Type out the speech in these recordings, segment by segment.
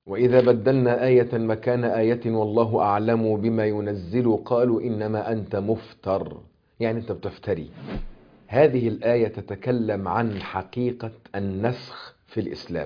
وإذا بدلنا آية مكان آية والله أعلم بما ينزل قالوا إنما أنت مفتر يعني أنت بتفتري هذه الآية تتكلم عن حقيقة النسخ في الإسلام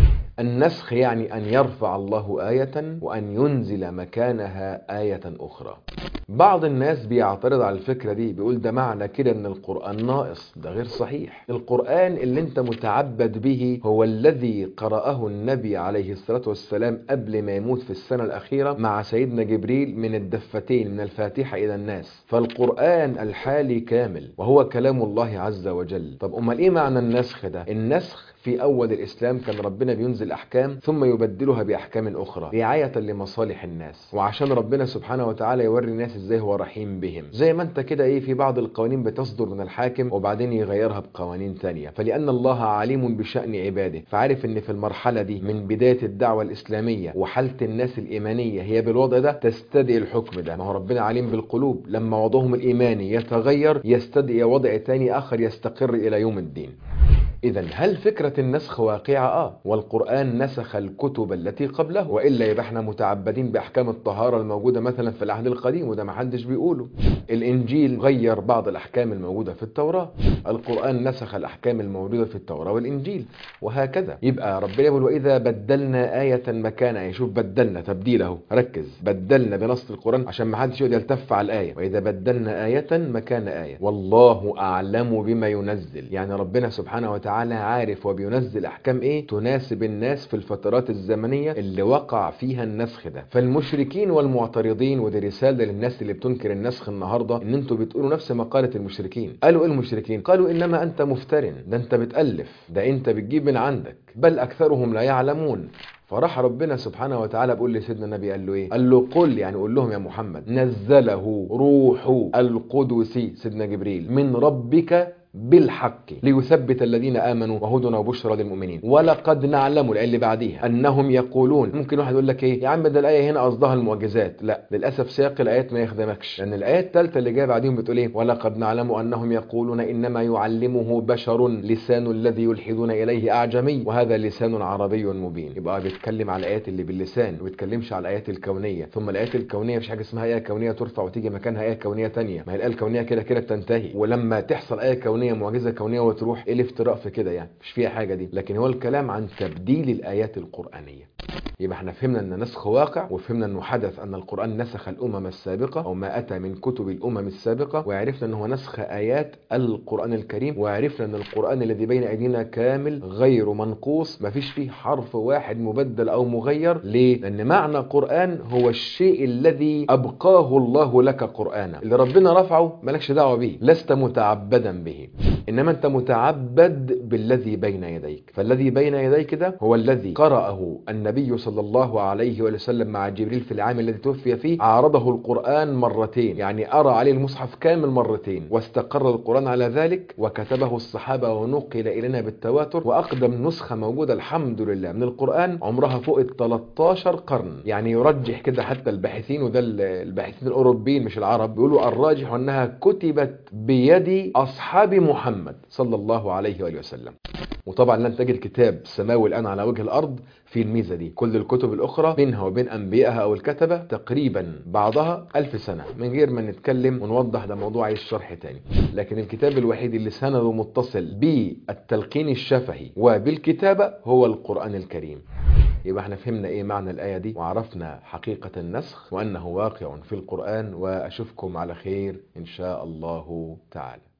النسخ يعني أن يرفع الله آية وأن ينزل مكانها آية أخرى بعض الناس بيعترض على الفكرة دي بيقول ده معنى كده ان القرآن ناقص ده غير صحيح القرآن اللي انت متعبد به هو الذي قرأه النبي عليه الصلاة والسلام قبل ما يموت في السنة الأخيرة مع سيدنا جبريل من الدفتين من الفاتحة إلى الناس فالقرآن الحالي كامل وهو كلام الله عز وجل طب أمال إيه معنى النسخ ده النسخ في أول الإسلام كان ربنا بينزل أحكام ثم يبدلها بأحكام أخرى رعاية لمصالح الناس وعشان ربنا سبحانه وتعالى يوري الناس إزاي هو رحيم بهم زي ما أنت كده إيه في بعض القوانين بتصدر من الحاكم وبعدين يغيرها بقوانين تانية فلأن الله عليم بشأن عباده فعارف إن في المرحلة دي من بداية الدعوة الإسلامية وحالة الناس الإيمانية هي بالوضع ده تستدعي الحكم ده ما هو ربنا عليم بالقلوب لما وضعهم الإيماني يتغير يستدعي وضع تاني آخر يستقر إلى يوم الدين إذا هل فكرة النسخ واقعة؟ آه والقرآن نسخ الكتب التي قبله وإلا يبقى احنا متعبدين بأحكام الطهارة الموجودة مثلا في العهد القديم وده ما حدش بيقوله الإنجيل غير بعض الأحكام الموجودة في التوراة القرآن نسخ الأحكام الموجودة في التوراة والإنجيل وهكذا يبقى ربنا يقول وإذا بدلنا آية مكان آية شوف بدلنا تبديل أهو ركز بدلنا بنص القرآن عشان ما حدش يقعد يلتف على الآية وإذا بدلنا آية مكان آية والله أعلم بما ينزل يعني ربنا سبحانه وتعالى تعالى عارف وبينزل احكام ايه تناسب الناس في الفترات الزمنيه اللي وقع فيها النسخ ده فالمشركين والمعترضين ودي رساله للناس اللي بتنكر النسخ النهارده ان انتوا بتقولوا نفس مقاله المشركين قالوا ايه المشركين قالوا انما انت مفتر ده انت بتالف ده انت بتجيب من عندك بل اكثرهم لا يعلمون فراح ربنا سبحانه وتعالى بيقول لسيدنا النبي قال له ايه قال له قل يعني قول لهم يا محمد نزله روح القدس سيدنا جبريل من ربك بالحق ليثبت الذين امنوا وهدى وبشرى للمؤمنين ولقد نعلم الايه اللي بعديها انهم يقولون ممكن واحد يقول لك ايه يا عم ده الايه هنا قصدها المعجزات لا للاسف سياق الايات ما يخدمكش لان الايه الثالثه اللي جايه بعديهم بتقول ايه ولقد نعلم انهم يقولون انما يعلمه بشر لسان الذي يلحدون اليه اعجمي وهذا لسان عربي مبين يبقى بيتكلم على الايات اللي باللسان ما بيتكلمش على الايات الكونيه ثم الايات الكونيه مش حاجه اسمها ايه كونيه ترفع وتيجي مكانها ايه كونيه ثانيه ما هي الايه الكونيه كده كده بتنتهي ولما تحصل ايه كونيه كونيه معجزه كونيه وتروح ايه الافتراء في كده يعني مش فيها حاجه دي لكن هو الكلام عن تبديل الايات القرانيه يبقى احنا فهمنا ان نسخ واقع وفهمنا انه حدث ان القران نسخ الامم السابقه او ما اتى من كتب الامم السابقه وعرفنا انه نسخ ايات القران الكريم وعرفنا ان القران الذي بين ايدينا كامل غير منقوص ما فيش فيه حرف واحد مبدل او مغير ليه لان معنى قران هو الشيء الذي ابقاه الله لك قرانا اللي ربنا رفعه مالكش دعوه به لست متعبدا به انما انت متعبد بالذي بين يديك فالذي بين يديك ده هو الذي قرأه النبي صلى الله عليه وسلم مع جبريل في العام الذي توفي فيه عارضه القرآن مرتين يعني أرى عليه المصحف كامل مرتين واستقر القرآن على ذلك وكتبه الصحابة ونقل إلينا بالتواتر وأقدم نسخة موجودة الحمد لله من القرآن عمرها فوق ال 13 قرن يعني يرجح كده حتى الباحثين وده الباحثين الأوروبيين مش العرب بيقولوا الراجح أنها كتبت بيد أصحاب محمد صلى الله عليه وآله وسلم وطبعا لن تجد كتاب سماوي الآن على وجه الأرض في الميزة دي كل الكتب الأخرى بينها وبين أنبيائها أو الكتبة تقريبا بعضها ألف سنة من غير ما نتكلم ونوضح ده موضوع عايز شرح تاني لكن الكتاب الوحيد اللي سنده متصل بالتلقين الشفهي وبالكتابة هو القرآن الكريم يبقى احنا فهمنا ايه معنى الآية دي وعرفنا حقيقة النسخ وأنه واقع في القرآن وأشوفكم على خير إن شاء الله تعالى